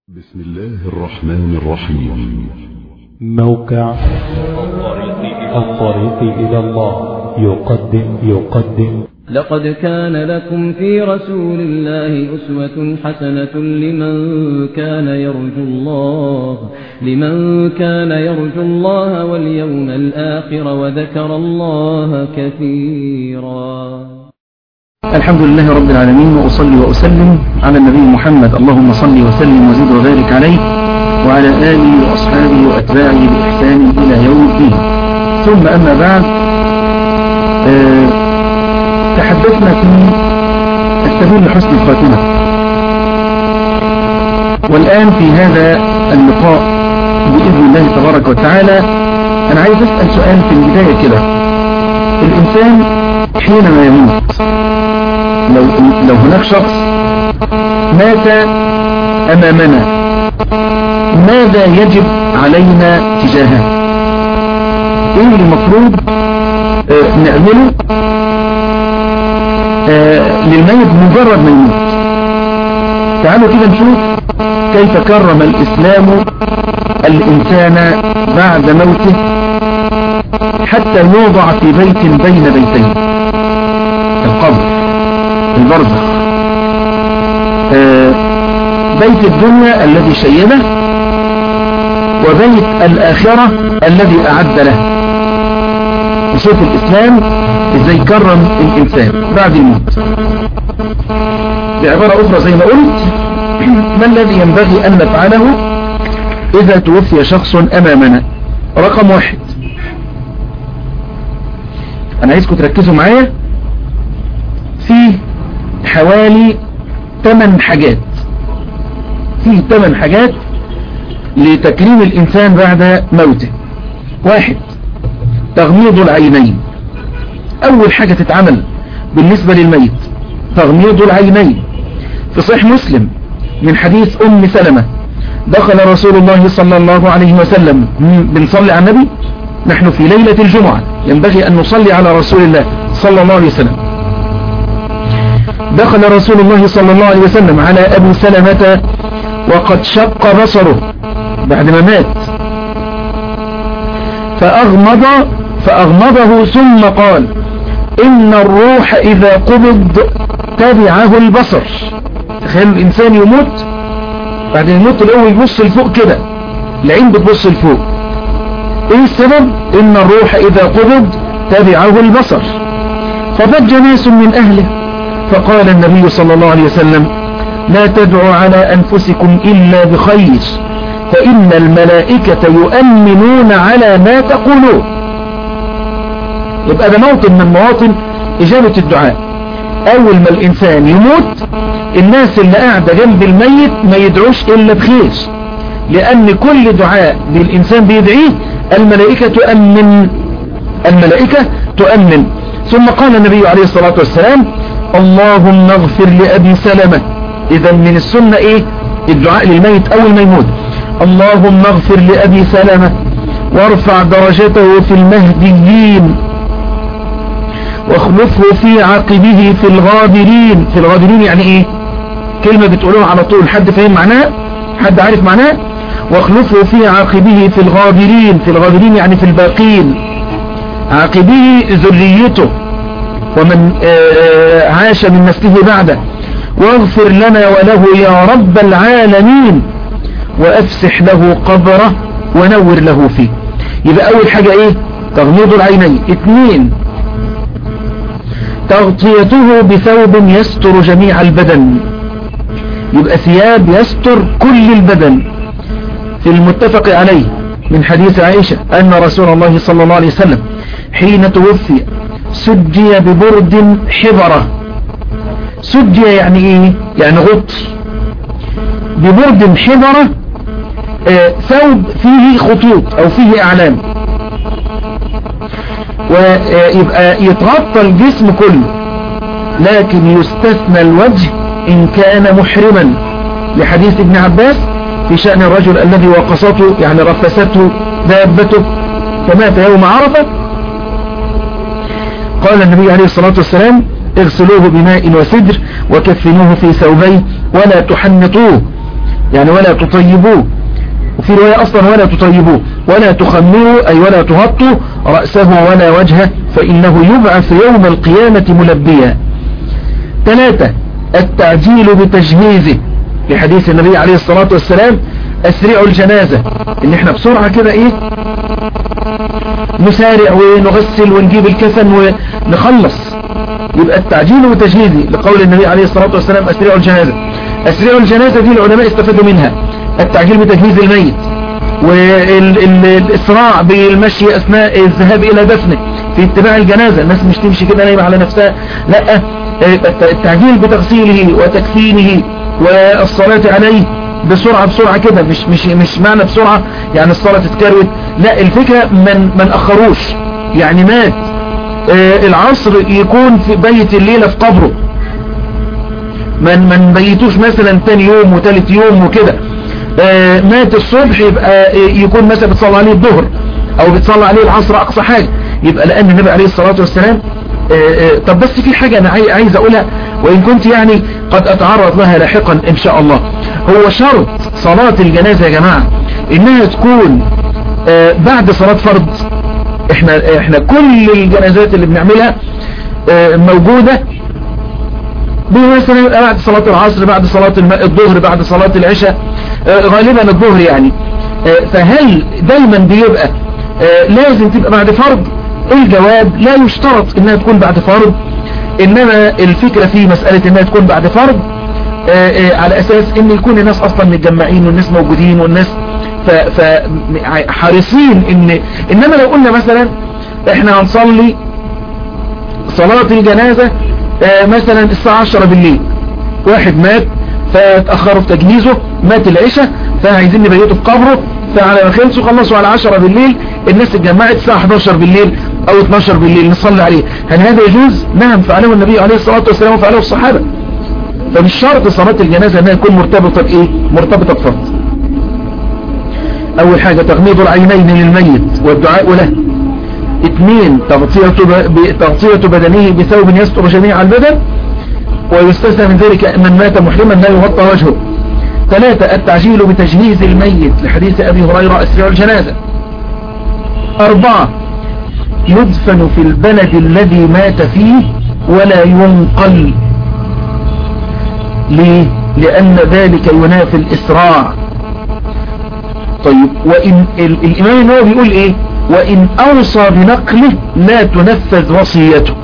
بسم الله الرحمن الرحيم موقع الطريق إلى الله يقدم يقدم لقد كان لكم في رسول الله أسوة حسنة لمن كان يرجو الله لمن كان يرجو الله واليوم الآخر وذكر الله كثيرا الحمد لله رب العالمين وأصلي وأسلم على النبي محمد اللهم صل وسلم وزد وبارك عليه وعلى آله وأصحابه وأتباعه بإحسان إلى يوم الدين ثم أما بعد آه تحدثنا في السبيل لحسن الخاتمة والآن في هذا اللقاء بإذن الله تبارك وتعالى أنا عايز أسأل سؤال في البداية كده الإنسان حينما يموت لو, لو هناك شخص مات أمامنا ماذا يجب علينا تجاهه ايه اللي المفروض آه نعمله آه للميت مجرد ما يموت تعالوا كده نشوف كيف كرم الإسلام الإنسان بعد موته حتى يوضع في بيت بين بيتين القبر البرزخ آه بيت الدنيا الذي شيده وبيت الآخرة الذي أعد له وشوف الإسلام ازاي كرم الإنسان بعد الموت بعبارة أخرى زي ما قلت ما الذي ينبغي أن نفعله إذا توفي شخص أمامنا رقم واحد أنا عايزكم تركزوا معايا في حوالي 8 حاجات في 8 حاجات لتكريم الإنسان بعد موته واحد تغميض العينين أول حاجة تتعمل بالنسبة للميت تغميض العينين في صحيح مسلم من حديث أم سلمة دخل رسول الله صلى الله عليه وسلم بنصلي على النبي نحن في ليلة الجمعة ينبغي أن نصلي على رسول الله صلى الله عليه وسلم دخل رسول الله صلى الله عليه وسلم على أبي سلمة وقد شق بصره بعد ما مات فأغمض فأغمضه ثم قال إن الروح إذا قبض تبعه البصر تخيل الإنسان يموت بعد يموت الأول يبص لفوق كده العين بتبص لفوق إيه السبب إن الروح إذا قبض تبعه البصر فضج ناس من أهله فقال النبي صلى الله عليه وسلم لا تدعوا على أنفسكم إلا بخير فإن الملائكة يؤمنون على ما تقولون يبقى ده موطن من مواطن إجابة الدعاء أول ما الإنسان يموت الناس اللي قاعدة جنب الميت ما يدعوش إلا بخير لأن كل دعاء بالإنسان بيدعيه الملائكة تؤمن الملائكة تؤمن ثم قال النبي عليه الصلاة والسلام اللهم اغفر لأبي سلمة إذا من السنة إيه الدعاء للميت أول ما يموت اللهم اغفر لأبي سلمة وارفع درجته في المهديين واخلفه في عقبه في الغابرين في الغابرين يعني ايه كلمة بتقولوها على طول حد فاهم معناها حد عارف معناها واخلفه في عقبه في الغابرين في الغابرين يعني في الباقين عقبه ذريته ومن عاش من نسله بعده واغفر لنا وله يا رب العالمين وافسح له قبره ونور له فيه يبقى اول حاجة ايه تغميض العينين اثنين تغطيته بثوب يستر جميع البدن يبقى ثياب يستر كل البدن في المتفق عليه من حديث عائشة أن رسول الله صلى الله عليه وسلم حين توفي سجي ببرد حبرة سجي يعني ايه يعني غطي ببرد حبرة آه ثوب فيه خطوط او فيه اعلام ويبقى يتغطى الجسم كله لكن يستثنى الوجه ان كان محرما لحديث ابن عباس في شأن الرجل الذي وقصته يعني رفسته دابته فمات يوم عرفة قال النبي عليه الصلاة والسلام اغسلوه بماء وسدر وكفنوه في ثوبين ولا تحنطوه يعني ولا تطيبوه وفي رواية أصلا ولا تطيبوه ولا تخمروا أي ولا تغطوا رأسه ولا وجهه فإنه يبعث يوم القيامة ملبيا ثلاثة التعجيل بتجهيزه لحديث النبي عليه الصلاة والسلام أسرعوا الجنازة إن احنا بسرعة كده إيه نسارع ونغسل ونجيب الكفن ونخلص يبقى التعجيل وتجهيزه لقول النبي عليه الصلاة والسلام أسرعوا الجنازة أسرعوا الجنازة دي العلماء استفادوا منها التعجيل بتجهيز الميت والإسراع بالمشي أثناء الذهاب إلى دفنه في اتباع الجنازة الناس مش تمشي كده نايمة على نفسها لا التعجيل بتغسيله وتكفينه والصلاة عليه بسرعة بسرعة كده مش مش مش معنى بسرعة يعني الصلاة تتكروت لا الفكرة من من أخروش يعني مات آه العصر يكون في بيت الليلة في قبره من من بيتوش مثلا تاني يوم وتالت يوم وكده آه مات الصبح يبقى يكون مثلا بتصلى عليه الظهر او بتصلى عليه العصر اقصى حاجة يبقى لان النبي عليه الصلاة والسلام آه طب بس في حاجة انا عايز اقولها وان كنت يعني قد اتعرض لها لاحقا ان شاء الله هو شرط صلاة الجنازة يا جماعة انها تكون بعد صلاة فرض احنا احنا كل الجنازات اللي بنعملها موجودة مثلا بعد صلاة العصر بعد صلاة الظهر بعد صلاة العشاء غالبا الظهر يعني فهل دايما بيبقى لازم تبقى بعد فرض الجواب لا يشترط انها تكون بعد فرض انما الفكرة في مسألة انها تكون بعد فرض على اساس ان يكون الناس اصلا متجمعين والناس موجودين والناس فحريصين ان انما لو قلنا مثلا احنا هنصلي صلاة الجنازة مثلا الساعة 10 بالليل واحد مات فتأخروا في تجهيزه مات العشاء فعايزين نبيته في قبره فعلى ما خلصوا خلصوا على 10 بالليل الناس اتجمعت الساعة 11 بالليل او 12 بالليل نصلي عليه هل هذا يجوز؟ نعم فعله النبي عليه الصلاة والسلام وفعله الصحابة فمش شرط صلاة الجنازة انها تكون مرتبطة بايه مرتبطة بفرض اول حاجة تغميض العينين للميت والدعاء له اثنين تغطية, تغطية بدنه بثوب يستر جميع البدن ويستثنى من ذلك من مات محرما لا يغطى وجهه ثلاثة التعجيل بتجهيز الميت لحديث ابي هريرة اسرع الجنازة اربعة يدفن في البلد الذي مات فيه ولا ينقل ليه لأن ذلك ينافي الإسراع طيب وإن الإمام النووي بيقول إيه وإن أوصى بنقله لا تنفذ وصيته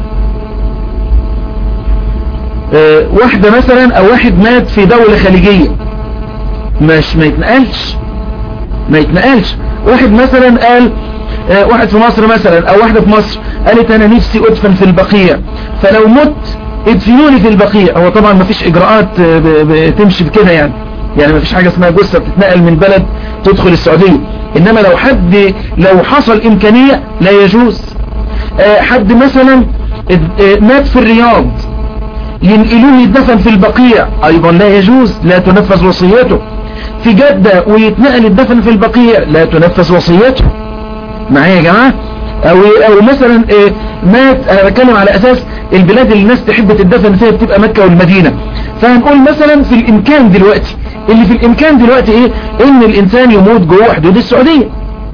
اه واحدة مثلا أو واحد مات في دولة خليجية مش ما يتنقلش ما يتنقلش واحد مثلا قال اه واحد في مصر مثلا أو واحدة في مصر قالت أنا نفسي أدفن في البقيع فلو مت ادفنوني في البقيع هو طبعا ما فيش اجراءات بتمشي بكده يعني يعني ما فيش حاجة اسمها جثة بتتنقل من بلد تدخل السعودية انما لو حد لو حصل امكانية لا يجوز حد مثلا مات في الرياض ينقلوه يدفن في البقيع ايضا لا يجوز لا تنفذ وصيته في جدة ويتنقل الدفن في البقيع لا تنفذ وصيته معايا يا جماعة او, أو مثلا مات انا بتكلم على اساس البلاد اللي الناس تحب تدفن فيها بتبقى مكة والمدينة فهنقول مثلا في الامكان دلوقتي اللي في الامكان دلوقتي ايه ان الانسان يموت جوه حدود السعودية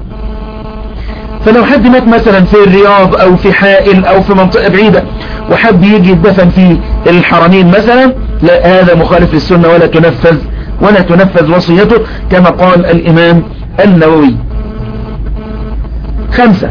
فلو حد مات مثلا في الرياض او في حائل او في منطقة بعيدة وحب يجي يدفن في الحرمين مثلا لا هذا مخالف للسنة ولا تنفذ ولا تنفذ وصيته كما قال الامام النووي خمسة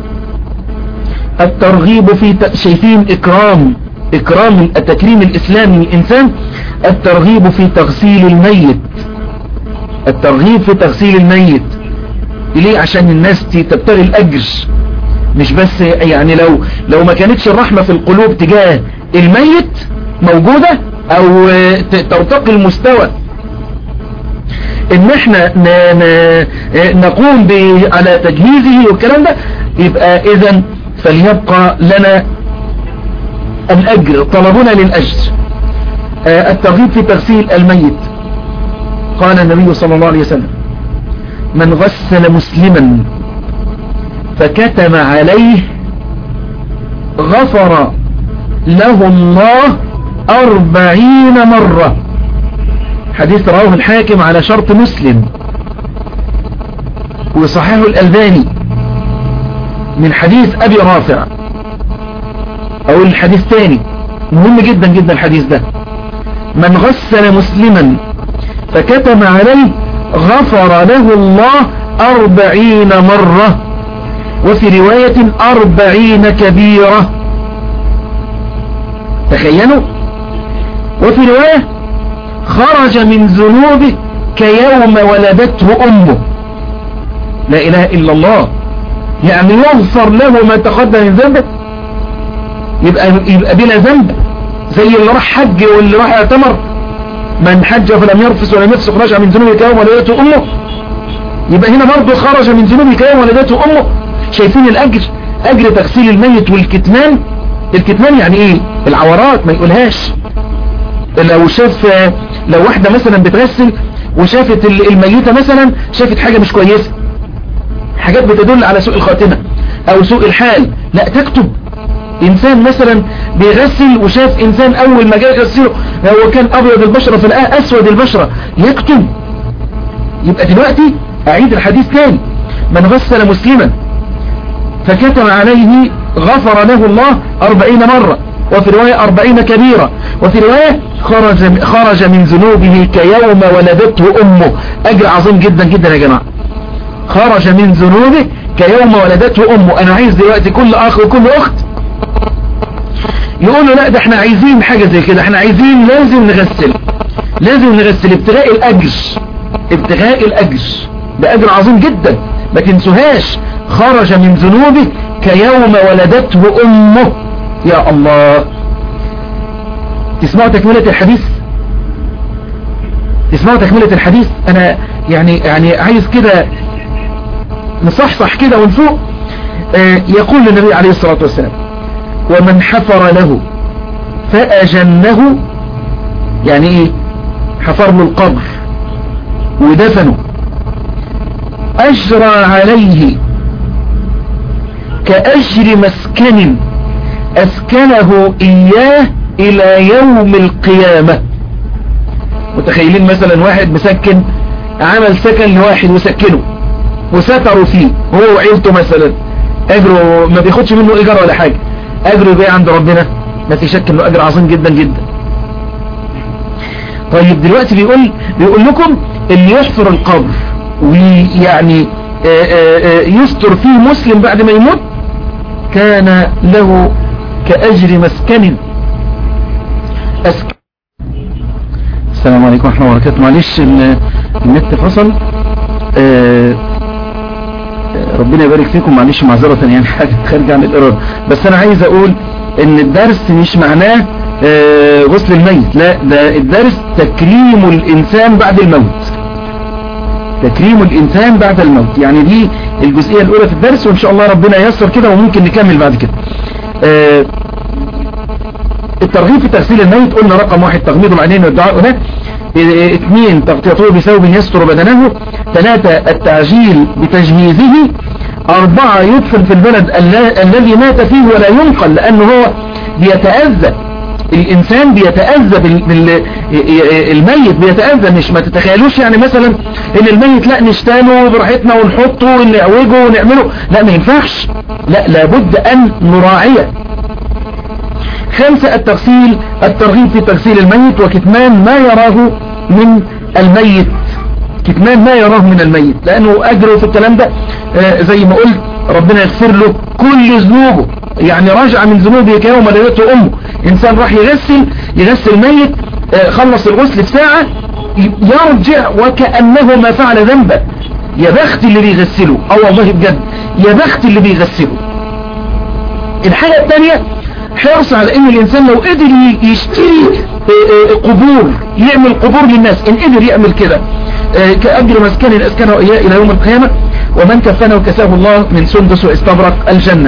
الترغيب في شايفين اكرام اكرام التكريم الاسلامي للانسان الترغيب في تغسيل الميت الترغيب في تغسيل الميت ليه عشان الناس تبتغي الاجر مش بس يعني لو لو ما كانتش الرحمة في القلوب تجاه الميت موجودة او ترتقي المستوى ان احنا نقوم على تجهيزه والكلام ده يبقى اذا فليبقى لنا الأجر طلبنا للأجر الترغيب في تغسيل الميت قال النبي صلى الله عليه وسلم من غسل مسلما فكتم عليه غفر له الله أربعين مرة حديث رواه الحاكم على شرط مسلم وصححه الألباني من حديث أبي رافع أو الحديث تاني مهم جدا جدا الحديث ده من غسل مسلما فكتم عليه غفر له الله أربعين مرة وفي رواية أربعين كبيرة تخيلوا وفي رواية خرج من ذنوبه كيوم ولدته أمه لا إله إلا الله يعني يغفر له ما تقدم من ذنبه يبقى, يبقى بلا ذنب زي اللي راح حج واللي راح اعتمر من حج فلم يرفس ولم يفسق رجع من ذنوبه كيوم ولدته أمه يبقى هنا برضه خرج من ذنوبه كيوم ولدته أمه شايفين الأجر أجر تغسيل الميت والكتمان الكتمان يعني ايه العورات ما يقولهاش لو شاف لو واحدة مثلا بتغسل وشافت الميتة مثلا شافت حاجة مش كويسة حاجات بتدل على سوء الخاتمة او سوء الحال لا تكتب انسان مثلا بيغسل وشاف انسان اول ما جاء يغسله هو كان ابيض البشرة فلقاه اسود البشرة يكتب يبقى دلوقتي اعيد الحديث تاني من غسل مسلما فكتب عليه غفر له الله أربعين مرة وفي رواية أربعين كبيرة وفي رواية خرج, خرج من ذنوبه كيوم ولدته أمه أجر عظيم جدا جدا يا جماعة خرج من ذنوبه كيوم ولدته أمه أنا عايز دلوقتي كل أخ وكل أخت يقولوا لا ده احنا عايزين حاجة زي كده احنا عايزين لازم نغسل لازم نغسل ابتغاء الأجر ابتغاء الأجر ده أجر عظيم جدا ما تنسوهاش خرج من ذنوبه كيوم ولدته أمه يا الله تسمعوا تكملة الحديث تسمعوا تكملة الحديث أنا يعني يعني عايز كده نصحصح كده ونفوق آه يقول النبي عليه الصلاة والسلام ومن حفر له فأجنه يعني ايه حفر له القبر ودفنه أجرى عليه كأجر مسكن أسكنه إياه إلى يوم القيامة متخيلين مثلا واحد مسكن عمل سكن لواحد وسكنه وستروا فيه هو وعيلته مثلا أجره ما بياخدش منه إيجار ولا حاجة أجره يبقى عند ربنا ما في شك انه أجر عظيم جدا جدا طيب دلوقتي بيقول بيقول لكم اللي يحفر القبر ويعني يستر فيه مسلم بعد ما يموت كان له كأجر مسكن أسكن السلام عليكم ورحمة الله وبركاته معلش النت فصل ربنا يبارك فيكم معلش معذرة يعني حاجة خارجة عن الإرادة بس أنا عايز أقول إن الدرس مش معناه غسل الميت لا ده الدرس تكريم الإنسان بعد الموت تكريم الإنسان بعد الموت يعني دي الجزئية الأولى في الدرس وإن شاء الله ربنا ييسر كده وممكن نكمل بعد كده آه الترغيب في تغسيل الميت قلنا رقم واحد تغميض العينين والدعاء هناك اثنين تغطيته بثوب يستر بدنه ثلاثة التعجيل بتجهيزه أربعة يدفن في البلد الذي مات فيه ولا ينقل لأنه هو بيتأذى الإنسان بيتأذى بالميت بيتأذى مش ما تتخيلوش يعني مثلا ان الميت لا نشتانه براحتنا ونحطه ونعوجه ونعمله لا ما ينفعش لا لابد أن نراعيه خمسة التغسيل الترغيب في تغسيل الميت وكتمان ما يراه من الميت كتمان ما يراه من الميت لأنه أجره في الكلام ده آه زي ما قلت ربنا يغفر له كل ذنوبه يعني رجع من ذنوبه كيوم لدته أمه إنسان راح يغسل يغسل ميت آه خلص الغسل في ساعة يرجع وكأنه ما فعل ذنبا يا بخت اللي بيغسله اه والله بجد يا بخت اللي بيغسله الحاجة الثانية حرص على ان الانسان لو قدر يشتري قبور يعمل قبور للناس ان قدر يعمل كده كأجر مسكن اسكنه اياه الى يوم القيامة ومن كفنه كساه الله من سندس واستبرق الجنة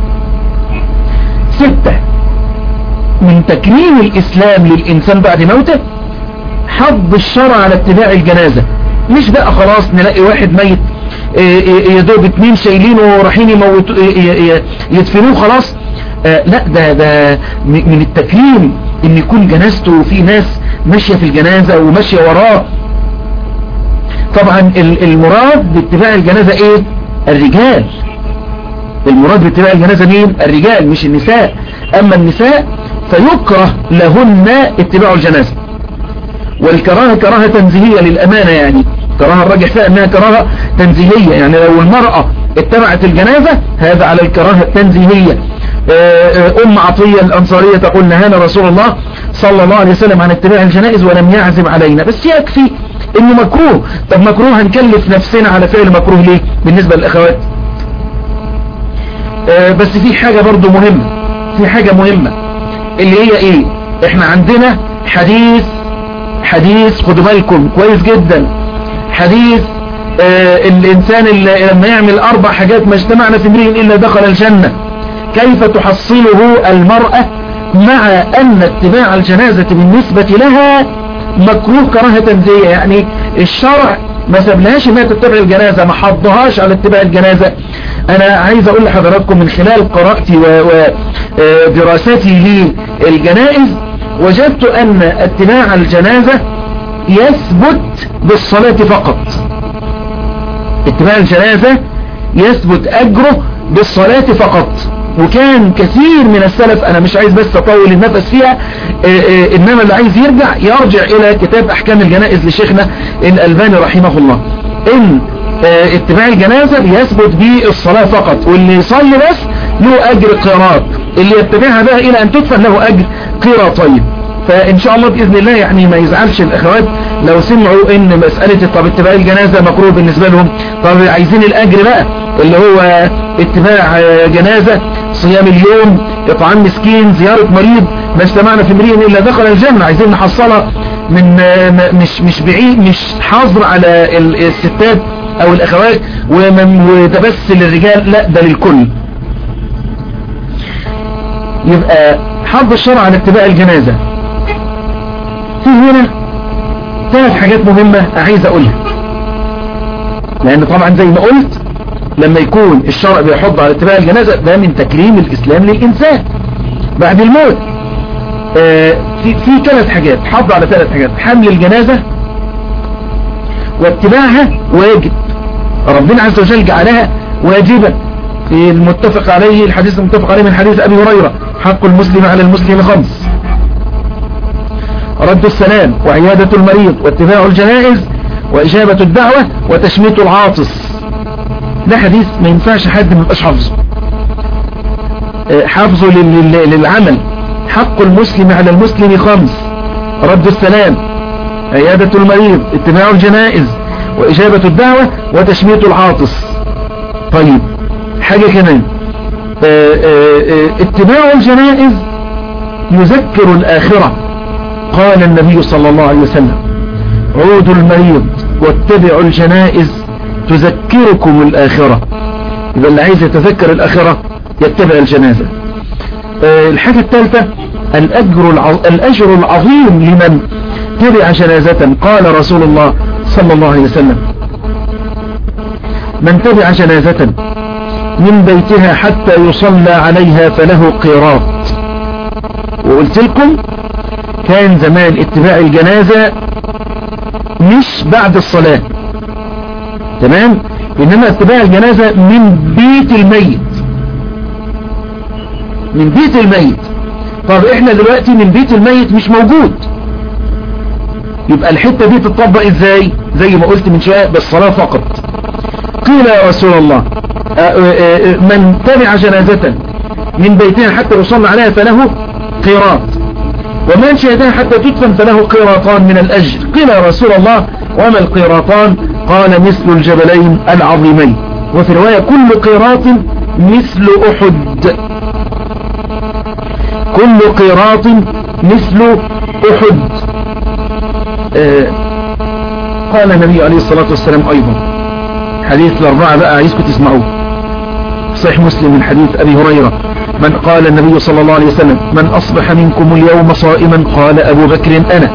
ستة من تكريم الاسلام للانسان بعد موته حض الشرع على اتباع الجنازة مش بقى خلاص نلاقي واحد ميت يا دوب اتنين شايلينه ورايحين يموتوا يدفنوه خلاص آه لا ده ده من التكريم ان يكون جنازته في ناس ماشية في الجنازة وماشية وراه طبعا المراد باتباع الجنازة ايه الرجال المراد باتباع الجنازة مين الرجال مش النساء اما النساء فيكره لهن اتباع الجنازة والكراهة كراهة تنزيهية للأمانة يعني كراهة الراجح فيها أنها كراهة تنزيهية يعني لو المرأة اتبعت الجنازة هذا على الكراهة التنزيهية أم عطية الأنصارية تقول نهانا رسول الله صلى الله عليه وسلم عن اتباع الجنائز ولم يعزم علينا بس يكفي انه مكروه طب مكروه هنكلف نفسنا على فعل مكروه ليه بالنسبة للأخوات بس في حاجة برضو مهمة في حاجة مهمة اللي هي ايه احنا عندنا حديث حديث خدوا بالكم كويس جدا حديث آه الانسان اللي لما يعمل اربع حاجات ما اجتمعنا في امرئ الا دخل الجنة كيف تحصله المرأة مع ان اتباع الجنازة بالنسبة لها مكروه كراهة تنزية يعني الشرع ما سبلهاش انها تتبع الجنازة ما حضهاش على اتباع الجنازة انا عايز اقول لحضراتكم من خلال قراءتي ودراستي للجنائز وجدت ان اتباع الجنازة يثبت بالصلاة فقط اتباع الجنازة يثبت اجره بالصلاة فقط وكان كثير من السلف انا مش عايز بس اطول النفس فيها اه اه انما اللي عايز يرجع يرجع الى كتاب احكام الجنائز لشيخنا الالباني رحمه الله ان اه اتباع الجنازة يثبت بالصلاة فقط واللي يصلي بس له اجر قراط اللي يتبعها بقى الى ان تدفن له اجر قراطين فان شاء الله باذن الله يعني ما يزعلش الاخوات لو سمعوا ان مسألة طب اتباع الجنازة مكروه بالنسبة لهم طب عايزين الاجر بقى اللي هو اتباع جنازة صيام اليوم اطعام مسكين زيارة مريض ما اجتمعنا في امرئ الا دخل الجنة عايزين نحصلها من مش مش بعيد مش حظر على الستات او الاخوات وده بس للرجال لا ده للكل يبقى حظ الشرع على اتباع الجنازة في هنا ثلاث حاجات مهمة عايز اقولها لان طبعا زي ما قلت لما يكون الشرع بيحض على اتباع الجنازة ده من تكريم الاسلام للانسان بعد الموت آه في, في ثلاث حاجات حض على ثلاث حاجات حمل الجنازة واتباعها واجب ربنا عز وجل جعلها واجبة في المتفق عليه الحديث المتفق عليه من حديث ابي هريرة حق المسلم على المسلم خمس رد السلام وعيادة المريض واتباع الجنائز واجابة الدعوة وتشميت العاطس ده حديث ما ينفعش حد ما يبقاش حافظه حافظه للعمل حق المسلم على المسلم خمس رد السلام عيادة المريض اتباع الجنائز واجابة الدعوة وتشميت العاطس طيب حاجة كمان اتباع الجنائز يذكر الآخرة قال النبي صلى الله عليه وسلم عودوا المريض واتبعوا الجنائز تذكركم الآخرة إذا اللي عايز يتذكر الآخرة يتبع الجنازة الحاجة الثالثة الأجر, الع... الأجر العظيم لمن تبع جنازة قال رسول الله صلى الله عليه وسلم من تبع جنازة من بيتها حتى يصلى عليها فله قيراط وقلت لكم كان زمان اتباع الجنازة مش بعد الصلاة تمام انما اتباع الجنازة من بيت الميت من بيت الميت طب احنا دلوقتي من بيت الميت مش موجود يبقى الحتة دي تطبق ازاي زي ما قلت من شوية بالصلاة فقط قيل يا رسول الله من تبع جنازة من بيتها حتى يصلى عليها فله قيراط ومن شهدها حتى تدفن فله قيراطان من الأجر قيل يا رسول الله وما القيراطان قال مثل الجبلين العظيمين وفي رواية كل قيراط مثل أحد كل قيراط مثل أحد آه قال النبي عليه الصلاة والسلام أيضا حديث الأربعة بقى عايزكم تسمعوه صحيح مسلم من حديث أبي هريرة من قال النبي صلى الله عليه وسلم من أصبح منكم اليوم صائما قال أبو بكر أنا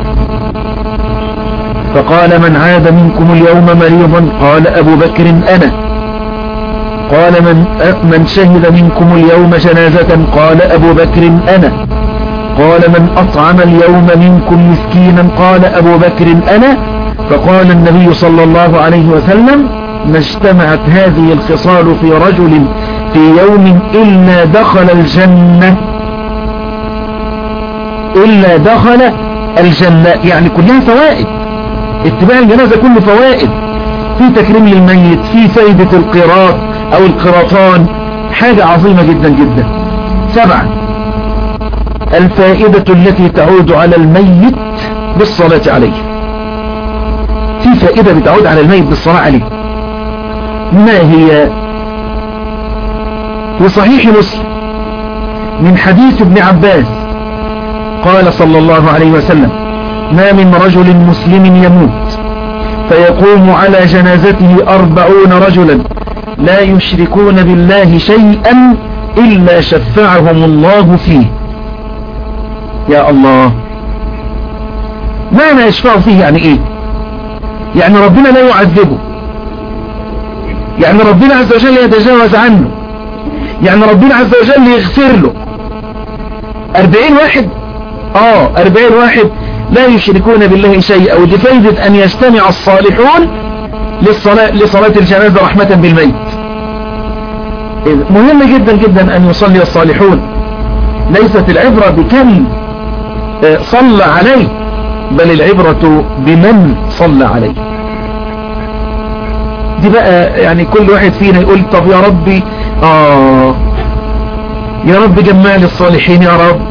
فقال من عاد منكم اليوم مريضا قال أبو بكر أنا قال من من شهد منكم اليوم جنازة قال أبو بكر أنا قال من أطعم اليوم منكم مسكينا قال أبو بكر أنا فقال النبي صلى الله عليه وسلم ما اجتمعت هذه الخصال في رجل في يوم إلا دخل الجنة إلا دخل الجنة يعني كلها فوائد اتباع الجنازة كله فوائد في تكريم للميت في فايدة القراط او القراطان حاجة عظيمة جدا جدا سبعة الفائدة التي تعود على الميت بالصلاة عليه في فائدة بتعود على الميت بالصلاة عليه ما هي في صحيح مسلم من حديث ابن عباس قال صلى الله عليه وسلم ما من رجل مسلم يموت فيقوم على جنازته أربعون رجلا لا يشركون بالله شيئا إلا شفعهم الله فيه يا الله معنى يشفع فيه يعني ايه يعني ربنا لا يعذبه يعني ربنا عز وجل يتجاوز عنه يعني ربنا عز وجل يغفر له أربعين واحد اه أربعين واحد لا يشركون بالله شيئا ودي فايدة أن يجتمع الصالحون للصلاة, لصلاة الجنازة رحمة بالميت مهم جدا جدا أن يصلي الصالحون ليست العبرة بكم صلى عليه بل العبرة بمن صلى عليه دي بقى يعني كل واحد فينا يقول طب يا ربي آه يا رب جمع لي الصالحين يا رب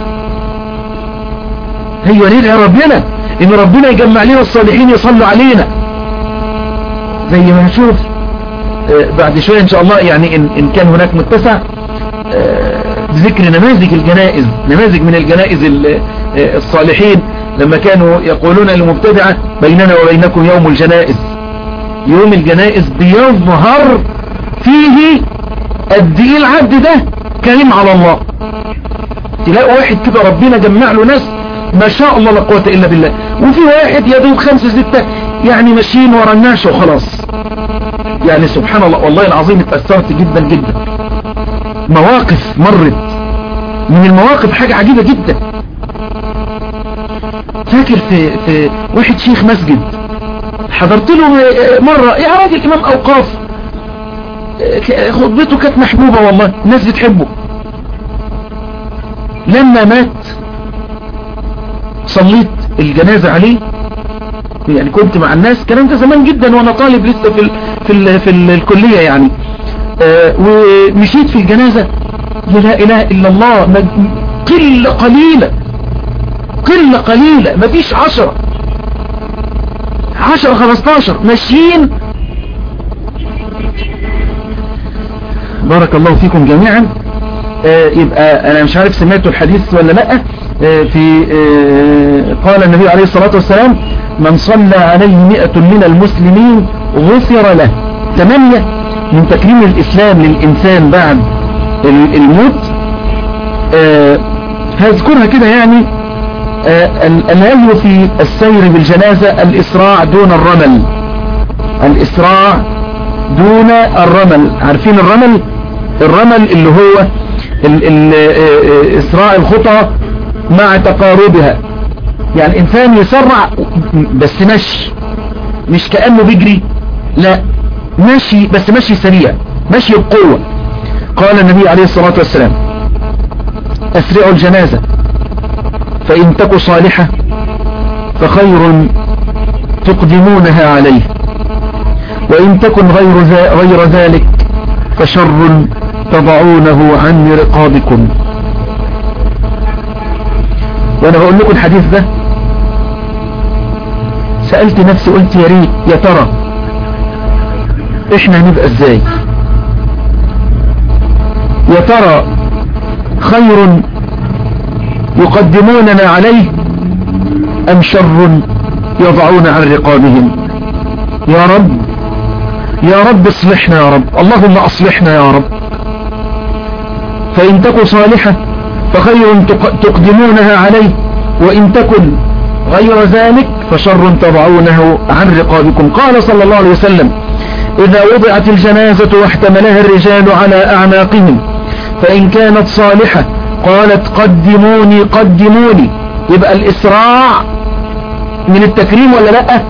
هي ندعي ربنا ان ربنا يجمع لنا الصالحين يصلوا علينا زي ما هنشوف بعد شوية ان شاء الله يعني ان, إن كان هناك متسع بذكر نماذج الجنائز نماذج من الجنائز الصالحين لما كانوا يقولون للمبتدعة بيننا وبينكم يوم الجنائز يوم الجنائز بيظهر فيه قد ايه العبد ده كريم على الله تلاقوا واحد كده ربنا جمع له ناس ما شاء الله لا قوه الا بالله وفي واحد يدوب خمسة ستة يعني ماشيين ورا الناس وخلاص يعني سبحان الله والله العظيم اتأثرت جدا جدا مواقف مرت من المواقف حاجة عجيبة جدا فاكر في, في واحد شيخ مسجد حضرت له مرة يا راجل امام اوقاف خطبته كانت محبوبة والله الناس بتحبه لما مات صليت الجنازة عليه يعني كنت مع الناس الكلام ده زمان جدا وانا طالب لسه في ال في ال في ال الكلية يعني آه ومشيت في الجنازة لا اله الا الله قلة قليلة قلة قليلة مفيش عشرة عشرة خمستاشر ماشيين بارك الله فيكم جميعا آه يبقى انا مش عارف سمعتوا الحديث ولا لا آه في آه قال النبي عليه الصلاة والسلام من صلى عليه مئة من المسلمين غفر له ثمانية من تكريم الإسلام للإنسان بعد الموت هذكرها كده يعني الهي في السير بالجنازة الإسراع دون الرمل الإسراع دون الرمل عارفين الرمل الرمل اللي هو ال ال إسراع الخطى مع تقاربها يعني الإنسان يسرع بس مشي مش كأنه بيجري لا مشي بس مشي سريع مشي بقوة قال النبي عليه الصلاة والسلام أسرعوا الجنازة فإن تك صالحة فخير تقدمونها عليه وإن تكن غير, غير ذلك فشر تضعونه عن رقابكم وانا بقول لكم الحديث ده سألت نفسي قلت يا ريت يا ترى احنا هنبقى ازاي يا ترى خير يقدموننا عليه ام شر يضعون عن رقابهم يا رب يا رب اصلحنا يا رب اللهم اصلحنا يا رب فإن تك صالحة فخير تقدمونها عليه وإن تكن غير ذلك فشر تضعونه عن رقابكم قال صلى الله عليه وسلم إذا وضعت الجنازة واحتملها الرجال على أعناقهم فإن كانت صالحة قالت قدموني قدموني يبقى الإسراع من التكريم ولا لا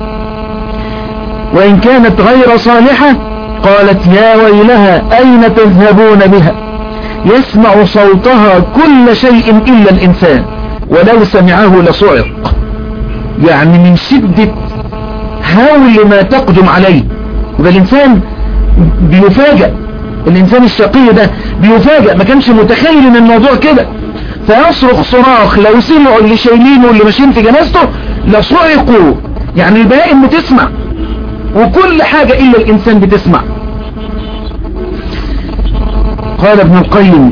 وإن كانت غير صالحة قالت يا ويلها أين تذهبون بها يسمع صوتها كل شيء إلا الإنسان ولو سمعه لصعق يعني من شدة هول ما تقدم عليه يبقى الإنسان بيفاجأ الإنسان الشقي ده بيفاجأ ما كانش متخيل ان الموضوع كده فيصرخ صراخ لو سمعوا اللي شايلينه واللي ماشيين في جنازته لصعقوا يعني البهائم بتسمع وكل حاجة إلا الإنسان بتسمع قال ابن القيم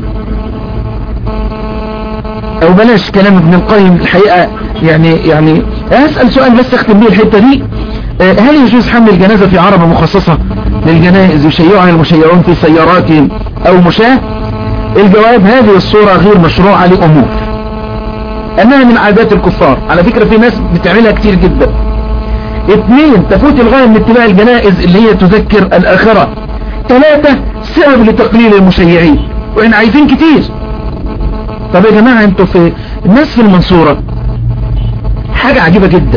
او بلاش كلام ابن القيم الحقيقة يعني يعني اسأل سؤال بس اختم بيه الحتة دي هل يجوز حمل الجنازة في عربة مخصصة للجنائز يشيعها المشيعون في سياراتهم او مشاة الجواب هذه الصورة غير مشروعة لأمور انها من عادات الكفار على فكرة في ناس بتعملها كتير جدا اثنين تفوت الغاية من اتباع الجنائز اللي هي تذكر الاخرة ثلاثة سبب لتقليل المشيعين وإن عايزين كتير طب يا جماعة انتوا في الناس في المنصورة حاجة عجيبة جدا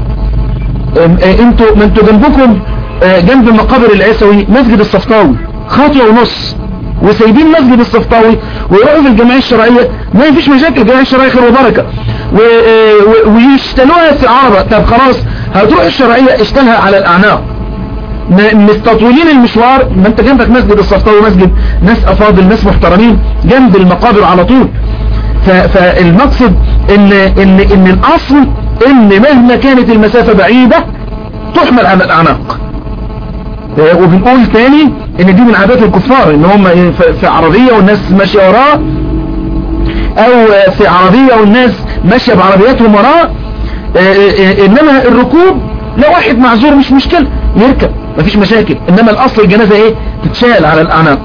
انتوا ما انتوا جنبكم جنب مقابر العيسوي مسجد الصفطاوي خطوة ونص وسايبين مسجد الصفطاوي ويروحوا في الجمعية الشرعية ما فيش مشاكل الجمعية الشرعية خير وبركة ويشتلوها في عربة طب خلاص هتروح الشرعية اشتلها على الأعناق مستطولين المشوار ما انت جنبك مسجد الصفطاوي مسجد ناس افاضل ناس محترمين جنب المقابر على طول فالمقصد ان, إن, إن الاصل ان مهما كانت المسافة بعيدة تحمل على الاعناق وبنقول تاني ان دي من عادات الكفار ان هم في عربية والناس ماشية وراه او في عربية والناس ماشية بعربياتهم وراه انما الركوب لو واحد معذور مش مشكلة يركب مفيش مشاكل انما الاصل الجنازة ايه تتشال على الاعناق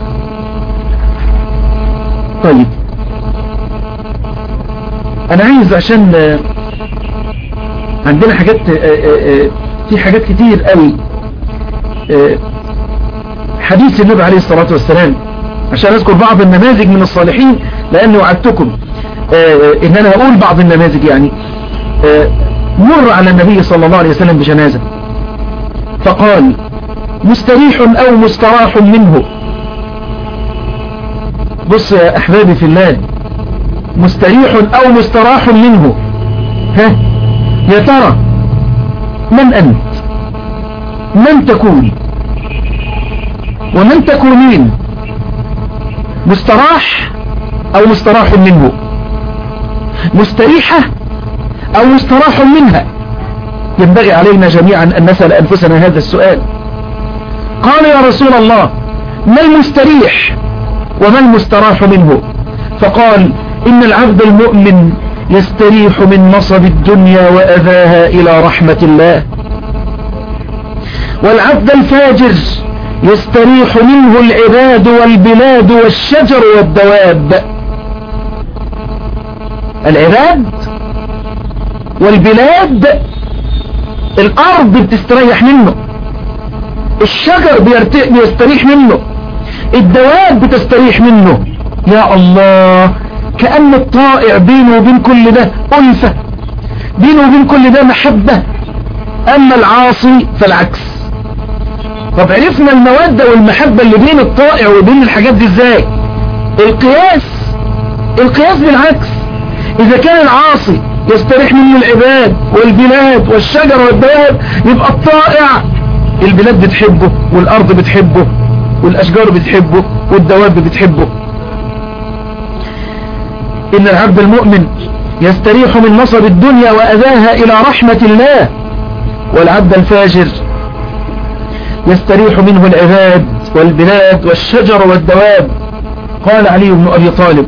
طيب انا عايز عشان عندنا حاجات في حاجات كتير قوي حديث النبي عليه الصلاة والسلام عشان اذكر بعض النماذج من الصالحين لاني وعدتكم ان انا اقول بعض النماذج يعني مر على النبي صلى الله عليه وسلم بجنازة فقال مستريح او مستراح منه بص يا احبابي في الله مستريح او مستراح منه ها يا ترى من انت من تكون ومن تكونين مستراح او مستراح منه مستريحة او مستراح منها ينبغي علينا جميعا ان نسأل انفسنا هذا السؤال قال يا رسول الله ما المستريح وما المستراح منه فقال إن العبد المؤمن يستريح من نصب الدنيا وأذاها إلى رحمة الله والعبد الفاجر يستريح منه العباد والبلاد والشجر والدواب العباد والبلاد الأرض بتستريح منه الشجر بيستريح منه الدواب بتستريح منه يا الله كأن الطائع بينه وبين كل ده ألفة بينه وبين كل ده محبة أما العاصي فالعكس طب عرفنا المودة والمحبة اللي بين الطائع وبين الحاجات دي ازاي القياس القياس بالعكس إذا كان العاصي يستريح منه العباد والبلاد والشجر والدواب يبقى الطائع البلاد بتحبه والأرض بتحبه والأشجار بتحبه والدواب بتحبه إن العبد المؤمن يستريح من نصب الدنيا وأذاها إلى رحمة الله والعبد الفاجر يستريح منه العباد والبلاد والشجر والدواب قال علي بن أبي طالب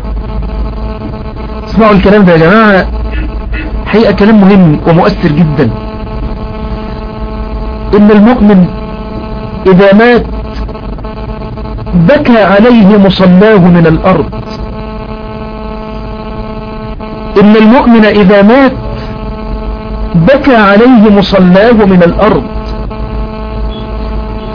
اسمعوا الكلام ده يا جماعة حقيقة كلام مهم ومؤثر جدا إن المؤمن إذا مات بكى عليه مصلاه من الأرض إن المؤمن إذا مات بكى عليه مصلاه من الأرض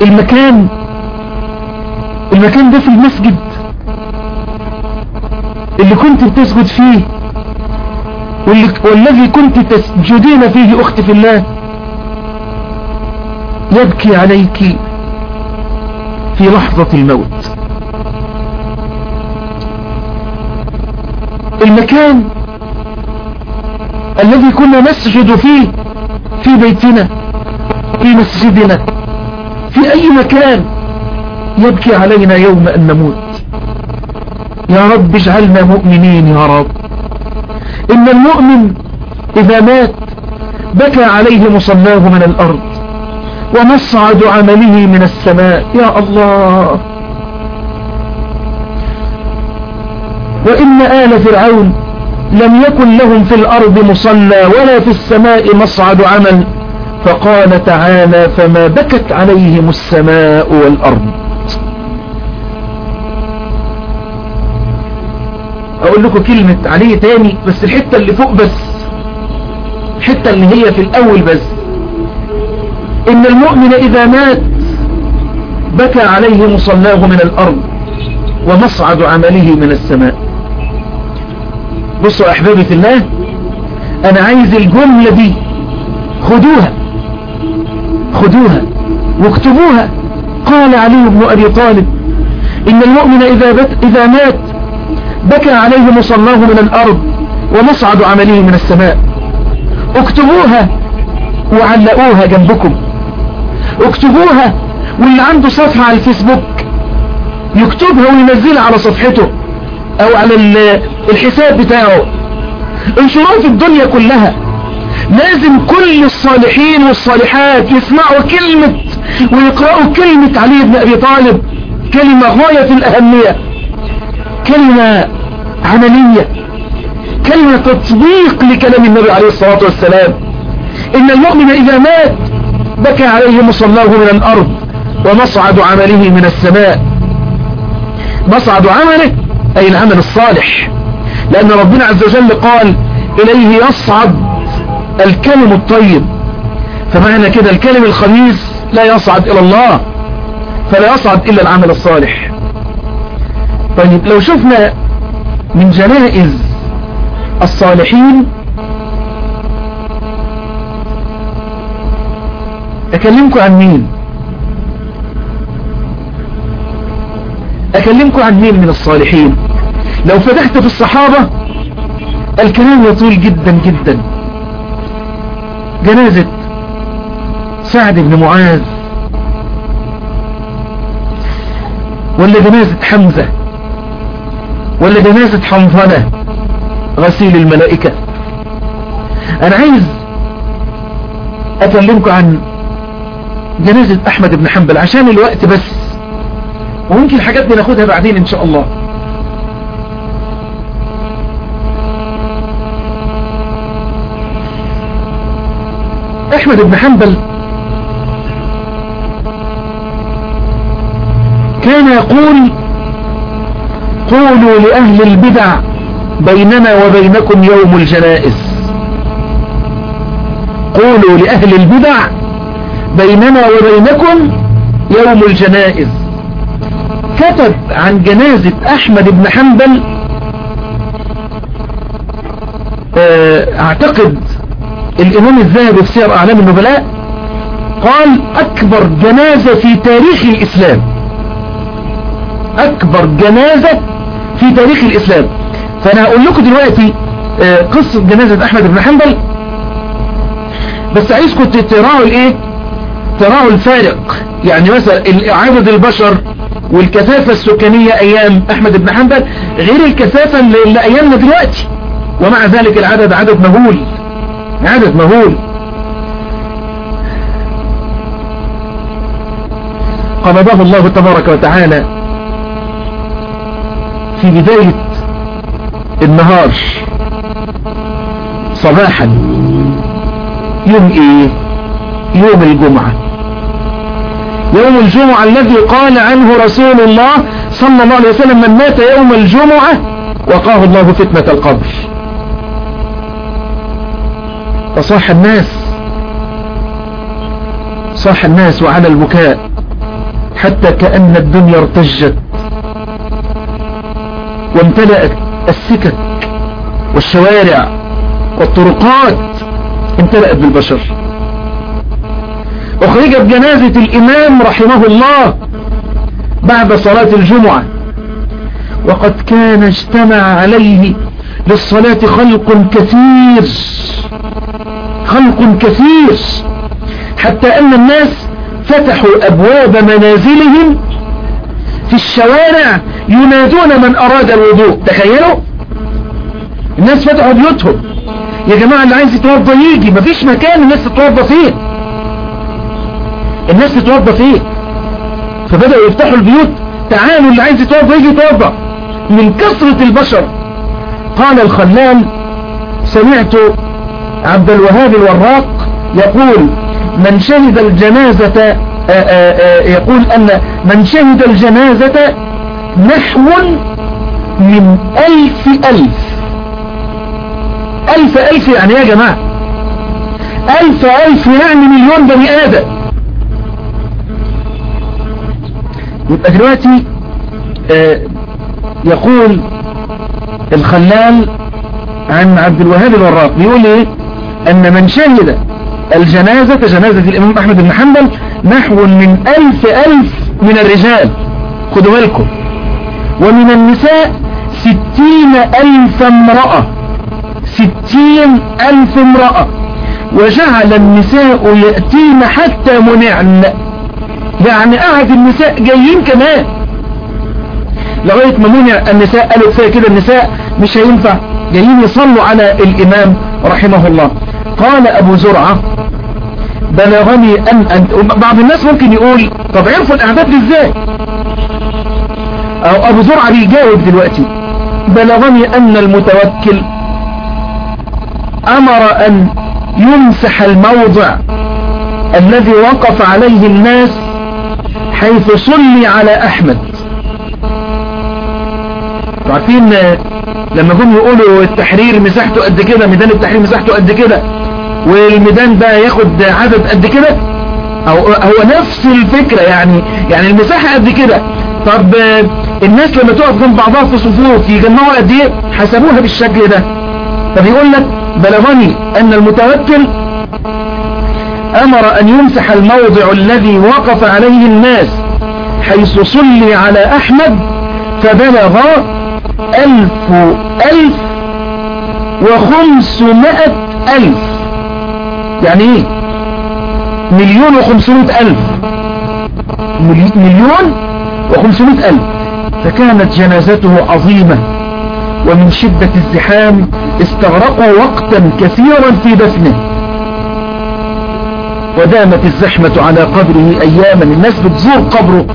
المكان المكان ده في المسجد اللي كنت بتسجد فيه واللي والذي كنت تسجدين فيه أختي في الله يبكي عليك في لحظة الموت المكان الذي كنا نسجد فيه في بيتنا في مسجدنا في أي مكان يبكي علينا يوم أن نموت يا رب اجعلنا مؤمنين يا رب إن المؤمن إذا مات بكى عليه مصلاه من الأرض ومصعد عمله من السماء يا الله وإن آل فرعون لم يكن لهم في الأرض مصلى ولا في السماء مصعد عمل فقال تعالى فما بكت عليهم السماء والأرض أقول لكم كلمة عليه تاني بس الحتة اللي فوق بس الحتة اللي هي في الأول بس إن المؤمن إذا مات بكى عليه مصلاه من الأرض ومصعد عمله من السماء بصوا أحبابي في الله أنا عايز الجملة دي خدوها خدوها واكتبوها قال علي بن أبي طالب إن المؤمن إذا, بت إذا مات بكى عليه مصلاه من الأرض ومصعد عمله من السماء اكتبوها وعلقوها جنبكم اكتبوها واللي عنده صفحة على الفيسبوك يكتبها وينزلها على صفحته او على الحساب بتاعه انشروها في الدنيا كلها لازم كل الصالحين والصالحات يسمعوا كلمة ويقرأوا كلمة علي بن ابي طالب كلمة غاية في الاهمية كلمة عملية كلمة تطبيق لكلام النبي عليه الصلاة والسلام إن المؤمن إذا مات بكى عليه مصلاه من الأرض ومصعد عمله من السماء مصعد عمله أي العمل الصالح لأن ربنا عز وجل قال إليه يصعد الكلم الطيب فمعنى كده الكلم الخبيث لا يصعد إلى الله فلا يصعد إلا العمل الصالح طيب لو شفنا من جنائز الصالحين اكلمكم عن مين اكلمكم عن مين من الصالحين لو فتحت في الصحابة الكلام يطول جدا جدا جنازة سعد بن معاذ ولا جنازة حمزة ولا جنازة حنظلة غسيل الملائكة انا عايز اكلمكم عن جنازة احمد بن حنبل عشان الوقت بس وممكن الحاجات دي ناخدها بعدين ان شاء الله احمد بن حنبل كان يقول قولوا لأهل البدع بيننا وبينكم يوم الجنائز قولوا لأهل البدع بيننا وبينكم يوم الجنائز كتب عن جنازة أحمد بن حنبل اعتقد الإمام الذهبي في سير أعلام النبلاء قال أكبر جنازة في تاريخ الإسلام أكبر جنازة في تاريخ الإسلام فأنا هقول لكم دلوقتي قصة جنازة أحمد بن حنبل بس عايزكم تراعوا الإيه تراعوا الفارق يعني مثلا عدد البشر والكثافة السكانية أيام أحمد بن حنبل غير الكثافة اللي أيامنا دلوقتي ومع ذلك العدد عدد مهول عدد مهول قبضه الله تبارك وتعالى في بداية النهار صباحا يوم ايه يوم الجمعة يوم الجمعة الذي قال عنه رسول الله صلى الله عليه وسلم من مات يوم الجمعة وقاه الله فتنة القبر فصاح الناس صاح الناس وعلى البكاء حتى كأن الدنيا ارتجت وامتلأت السكك والشوارع والطرقات امتلأت بالبشر أخرجت جنازة الإمام رحمه الله بعد صلاة الجمعة وقد كان اجتمع عليه للصلاة خلق كثير خلق كثير حتى أن الناس فتحوا أبواب منازلهم في الشوارع ينادون من أراد الوضوء تخيلوا الناس فتحوا بيوتهم يا جماعة اللي عايز يتوضى يجي مفيش مكان الناس تتوضى فيه الناس تتوضى فيه فبدأوا يفتحوا البيوت تعالوا اللي عايز يتوضى يجي يتوضى من كثرة البشر قال الخلال سمعت عبد الوهاب الوراق يقول من شهد الجنازة آآ آآ يقول أن من شهد الجنازة نحو من ألف ألف ألف ألف يعني يا جماعة ألف ألف يعني مليون بني آدم يبقى دلوقتي يقول الخلال عن عبد الوهاب الوراق بيقول ايه ان من شهد الجنازة جنازة الامام احمد بن حنبل نحو من الف الف من الرجال خدوا بالكم ومن النساء ستين الف امرأة ستين الف امرأة وجعل النساء يأتين حتى منعن يعني قعد النساء جايين كمان لغاية ما منع النساء قالوا كفاية كده النساء مش هينفع جايين يصلوا على الإمام رحمه الله قال أبو زرعة بلغني أن, أن بعض الناس ممكن يقول طب عرفوا الأعداد دي ازاي أو أبو زرعة بيجاوب دلوقتي بلغني أن المتوكل أمر أن يمسح الموضع الذي وقف عليه الناس حيث صلي على أحمد عارفين لما جم يقولوا التحرير مساحته قد كده ميدان التحرير مساحته قد كده والميدان ده ياخد عدد قد كده أو هو نفس الفكرة يعني يعني المساحة قد كده طب الناس لما تقف جنب بعضها في صفوف يجمعوا قد ايه حسبوها بالشكل ده طب يقول لك بلغني ان المتوكل امر ان يمسح الموضع الذي وقف عليه الناس حيث صلي على احمد فبلغ الف الف وخمسمائة الف يعني ايه مليون وخمسمائة الف مليون وخمسمائة الف فكانت جنازته عظيمة ومن شدة الزحام استغرقوا وقتا كثيرا في دفنه ودامت الزحمة على قبره اياما الناس بتزور قبره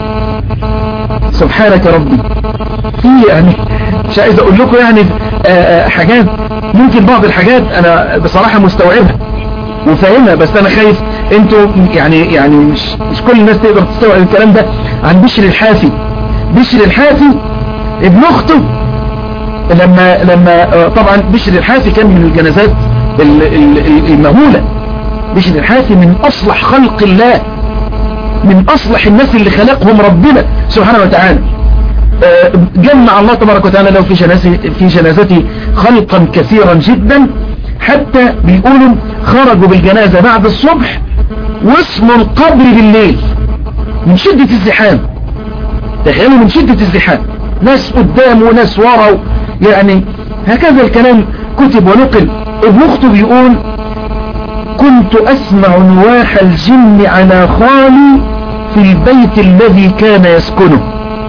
سبحانك ربي في يعني مش عايز اقول لكم يعني آآ آآ حاجات ممكن بعض الحاجات انا بصراحة مستوعبها وفاهمها بس انا خايف انتوا يعني يعني مش, مش كل الناس تقدر تستوعب الكلام ده عن بشر الحافي بشر الحافي ابن اخته لما لما طبعا بشر الحافي كان من الجنازات المهولة بشر الحافي من اصلح خلق الله من اصلح الناس اللي خلقهم ربنا سبحانه وتعالى جمع الله تبارك وتعالى له في جنازته في جنازته خلقا كثيرا جدا حتى بيقولوا خرجوا بالجنازة بعد الصبح واسموا القبر بالليل من شدة الزحام تخيلوا من شدة الزحام ناس قدام وناس ورا يعني هكذا الكلام كتب ونقل ابن اخته بيقول كنت اسمع نواح الجن على خالي في البيت الذي كان يسكنه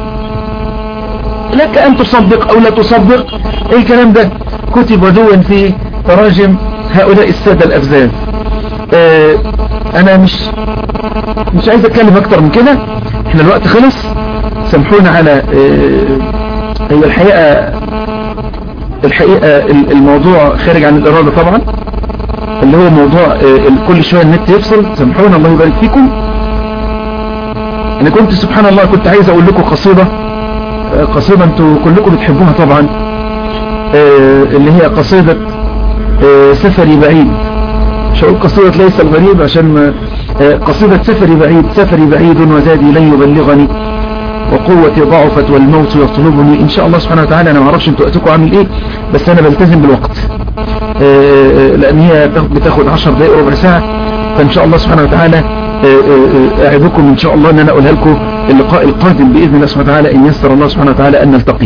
لك ان تصدق او لا تصدق ايه الكلام ده كتب ودون في تراجم هؤلاء السادة الافزاز اه انا مش مش عايز اتكلم اكتر من كده احنا الوقت خلص سامحونا على اه هي الحقيقة الحقيقة الموضوع خارج عن الارادة طبعا اللي هو موضوع اه كل شوية النت يفصل سامحونا الله يبارك فيكم انا كنت سبحان الله كنت عايز اقول لكم قصيدة قصيدة انتوا كلكم بتحبوها طبعا اللي هي قصيدة سفري بعيد مش هقول قصيدة ليس الغريب عشان قصيدة سفري بعيد سفري بعيد وزادي لن يبلغني وقوتي ضعفت والموت يطلبني ان شاء الله سبحانه وتعالى انا ما اعرفش انتوا وقتكم عامل ايه بس انا بلتزم بالوقت آه، لان هي بتاخد 10 دقائق ربع ساعه فان شاء الله سبحانه وتعالى آه، آه، اعدكم ان شاء الله ان انا اقولها لكم اللقاء القادم باذن الله سبحانه وتعالى ان يسر الله سبحانه وتعالى ان نلتقي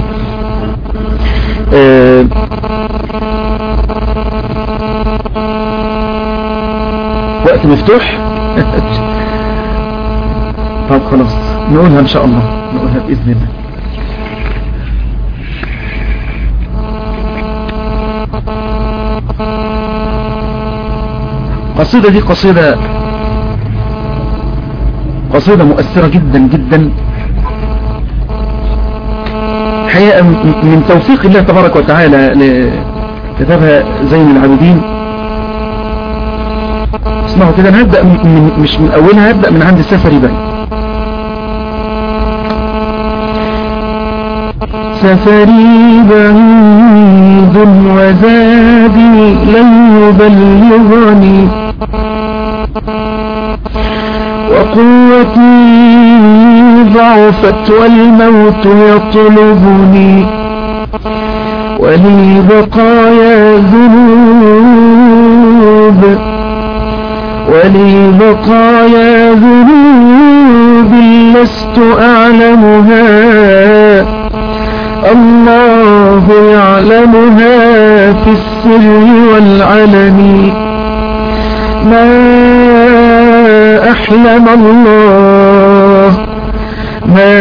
آه، وقت مفتوح طب خلاص نقولها ان شاء الله نقولها باذن الله القصيدة دي قصيدة قصيدة مؤثرة جدا جدا حقيقة من توفيق الله تبارك وتعالى لكتابها زين العابدين اسمعوا كده انا هبدأ من مش من اولها هبدأ من عند السفري بقى سفري بعيد وزادي لن يبلغني وقوتي ضعفت والموت يطلبني ولي بقايا ذنوب ولي بقايا ذنوب لست أعلمها الله يعلمها في السر والعلن ما أحلم الله ما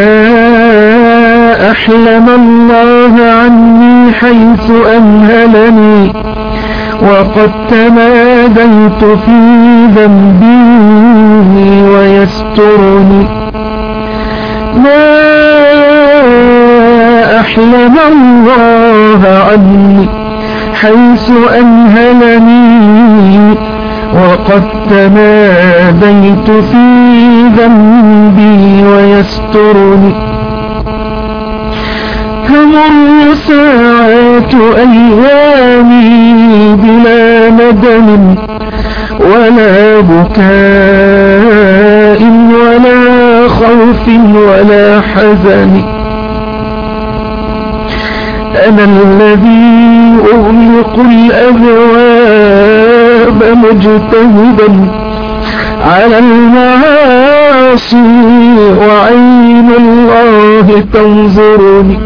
أحلم الله عني حيث أمهلني وقد تماديت في ذنبي ويسترني ما أحلم الله عني حيث أنهلني وقد تماديت في ذنبي ويسترني تمر ساعات أيامي بلا ندم ولا بكاء ولا خوف ولا حزن أنا الذي أغلق الأبواب مجتهدا على المعاصي وعين الله تنظرني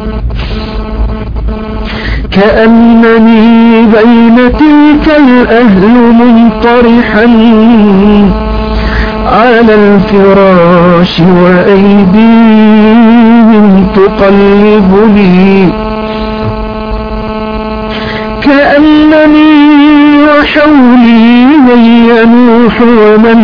كأنني بين تلك الأهل منطرحا على الفراش وأيديهم تقلبني كأنني وحولي من ينوح ومن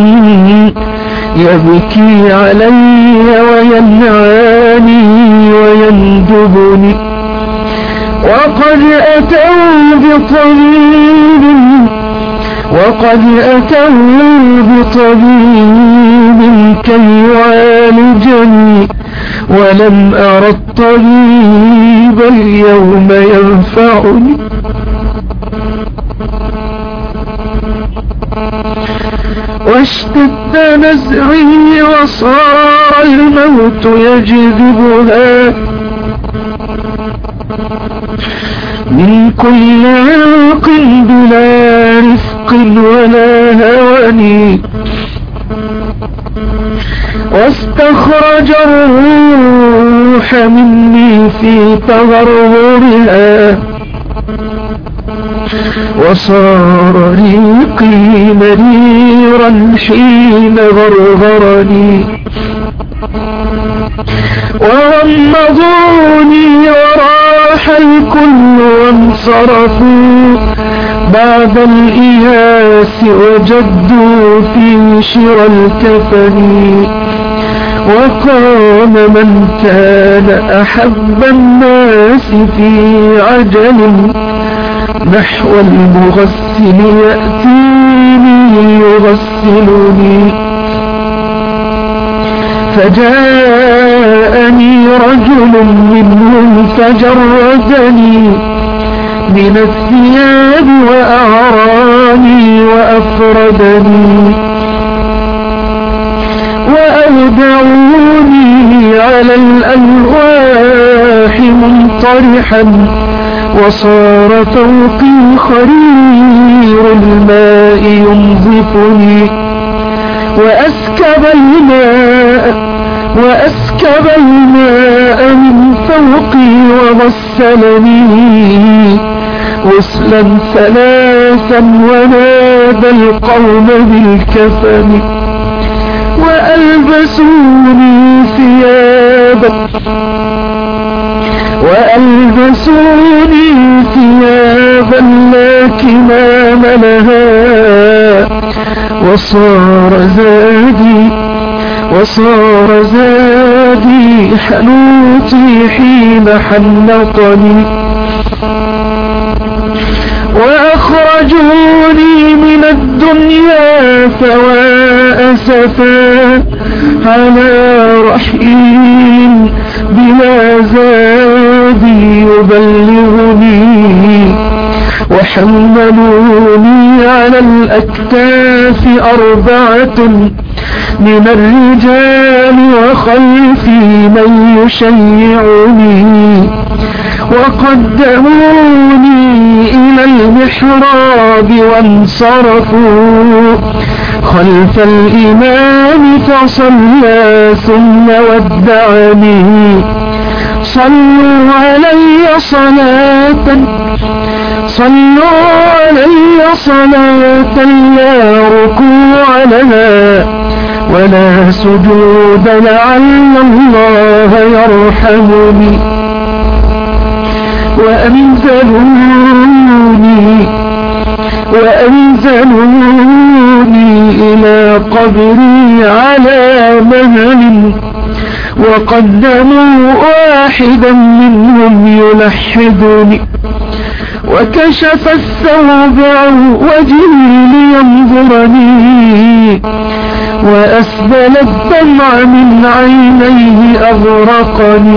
يبكي علي وينعاني ويندبني وقد أتوا بطبيب وقد أتوا بطبيب كي يعالجني ولم أرى الطبيب اليوم ينفعني واشتد نزعي وصار الموت يجذبها من كل عرق بلا رفق ولا هواني واستخرج الروح مني في تغرغرها وصار ريقي مريرا حين غرغرني وغمضوني وراح الكل وانصرفوا بعد الإياس وجدوا في شرى الكفن وقام من كان أحب الناس في عجل نحو المغسل يأتيني يغسلني فجاءني رجل منهم فجردني من الثياب وأعراني وأفردني وأودعوني على الألم منطرحا وصار فوقي خرير الماء ينظفني وأسكب الماء وأسكب الماء من فوقي وغسلني غسلا ثلاثا ونادى القوم بالكفن وألبسوني ثيابا وألبسوني ثيابا لا كمام لها وصار زادي وصار زادي حنوتي حين حنقني وأخرجوني من الدنيا فوا أسفا على رحيل بلا زاد يبلغني وحملوني على الأكتاف أربعة من الرجال وخلفي من يشيعني وقدموني إلى المحراب وانصرفوا خلف الإمام فصلى ثم ودعني صلوا علي صلاة صلوا علي صلاة لا ركوع لها ولا سجود لعل الله يرحمني وأنزلوني وأنزلوني إلى قبري على مهل وقدموا واحدا منهم يلحدني وكشف الثوب عن وجهي لينظرني وأسبل الدمع من عينيه أغرقني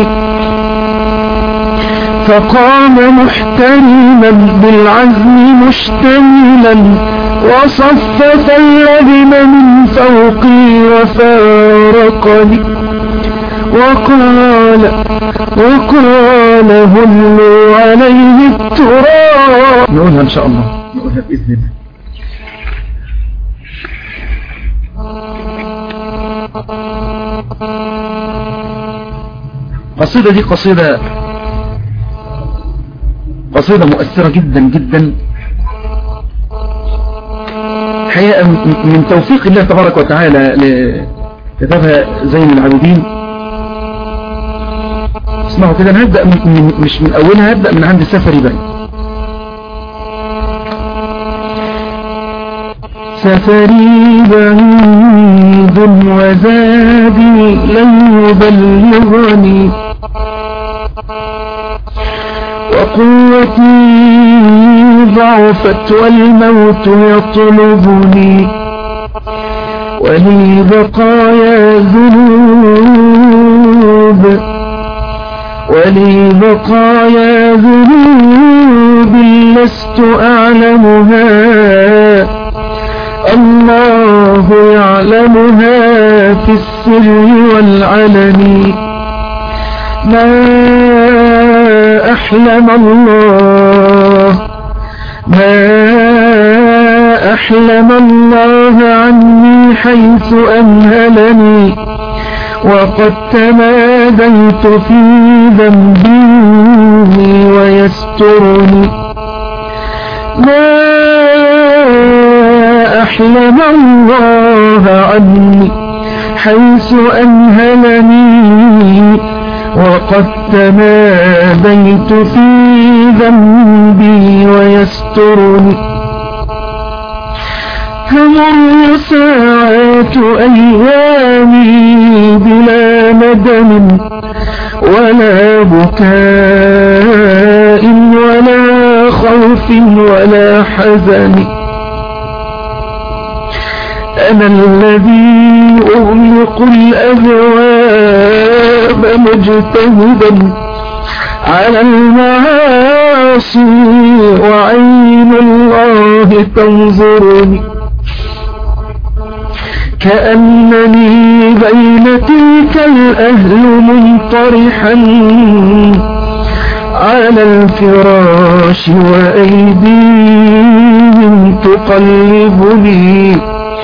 فقام محترما بالعزم مشتملا وصفف اللبن من فوقي وفارقني وقال وقال هلوا عليه التراب نقولها إن شاء الله نقولها بإذن الله القصيدة دي قصيدة قصيدة مؤثرة جدا جدا حقيقة من توفيق الله تبارك وتعالى لكتابها زين العابدين اسمعوا كده انا هبدأ من من مش من اولها هبدأ من عند سفري بقى سفري بعيد وزادي لن يبلغني وقوتي ضعفت والموت يطلبني ولي بقايا ذنوب ولي بقايا ذنوب لست أعلمها الله يعلمها في السر والعلن ما أحلم الله ما أحلم الله عني حيث أمهلني وقد تماديت في ذنبي ويسترني ما أحلم الله عني حيث أنهلني وقد تماديت في ذنبي ويسترني تمر ساعات أيامي بلا ندم ولا بكاء ولا خوف ولا حزن أنا الذي أغلق الأبواب مجتهدا على المعاصي وعين الله تنظرني كأنني بين تلك الأهل منطرحا على الفراش وأيديهم تقلبني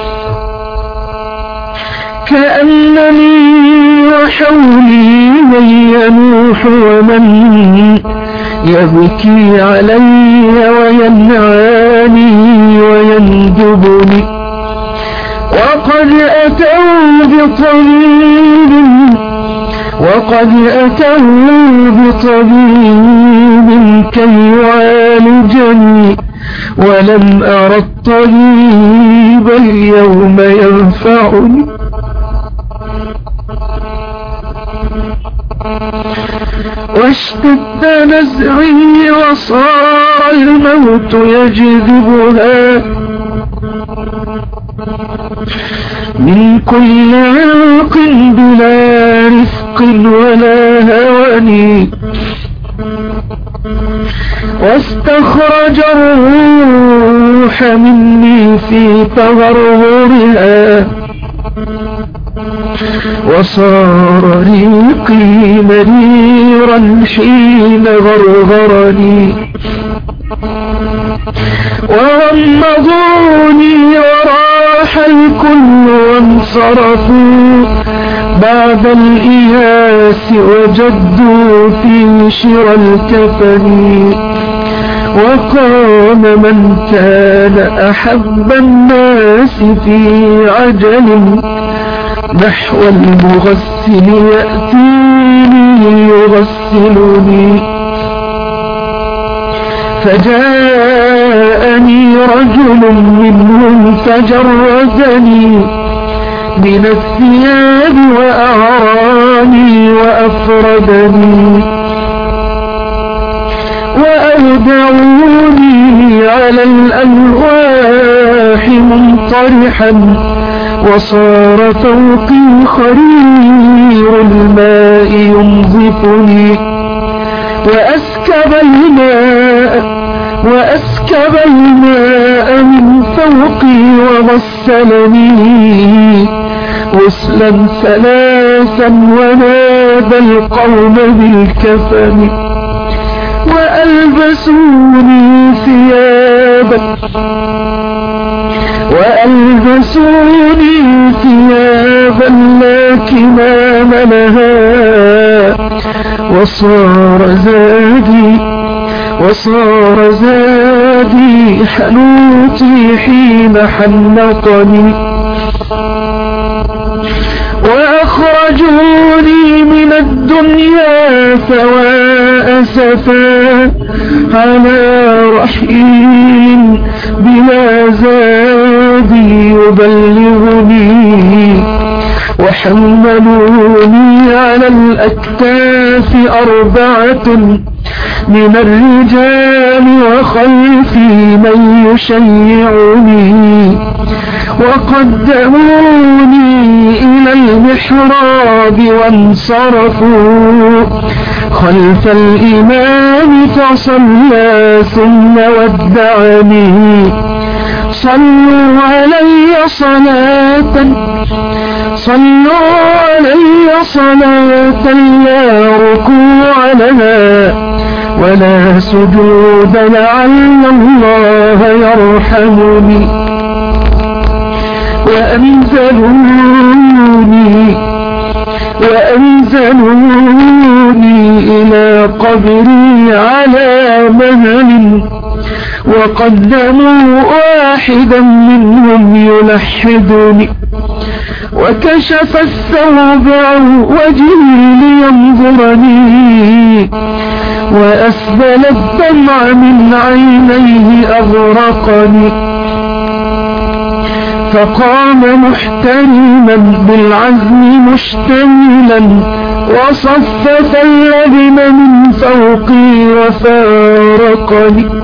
كأنني وحولي من ينوح ومن يبكي علي وينعاني ويندبني وقد أتوا بطبيب وقد أتوا بطبيب كي يعالجني ولم أر الطبيب اليوم ينفعني واشتد نزعي وصار الموت يجذبها من كل عرق بلا رفق ولا هواني واستخرج الروح مني في تغرغرها وصار ريقي مريرا حين غرغرني وغمضوني وراح الكل وانصرفوا بعد الإياس وجدوا في شرى الكفن وقام من كان أحب الناس في عجل نحو المغسل يأتيني يغسلني فجاءني رجل منهم فجردني من الثياب وأعراني وأفردني وأودعوني على الألواح منطرحا وصار فوقي خرير الماء ينظفني وأسكب الماء وأسكب الماء من فوقي وغسلني غسلا ثلاثا ونادى القوم بالكفن وألبسوني ثيابا وألبسوني ثيابا لا كمام لها وصار زادي وصار زادي حنوتي حين حنقني وأخرجوني من الدنيا فوا أسفا على رحيل بلا زاد يبلغني وحملوني على الأكتاف أربعة من الرجال وخلفي من يشيعني وقدموني إلى المحراب وانصرفوا خلف الإمام فصلى ثم ودعني صلوا علي صلاة صلوا علي صلاة لا ركوع لها ولا سجود لعل الله يرحمني وأنزلوني وأنزلوني إلى قبري على مهل وقدموا واحدا منهم يلحدني وكشف الثوب عن وجهي لينظرني وأسبل الدمع من عينيه أغرقني فقام محترما بالعزم مشتملا وصفف اللبن من فوقي وفارقني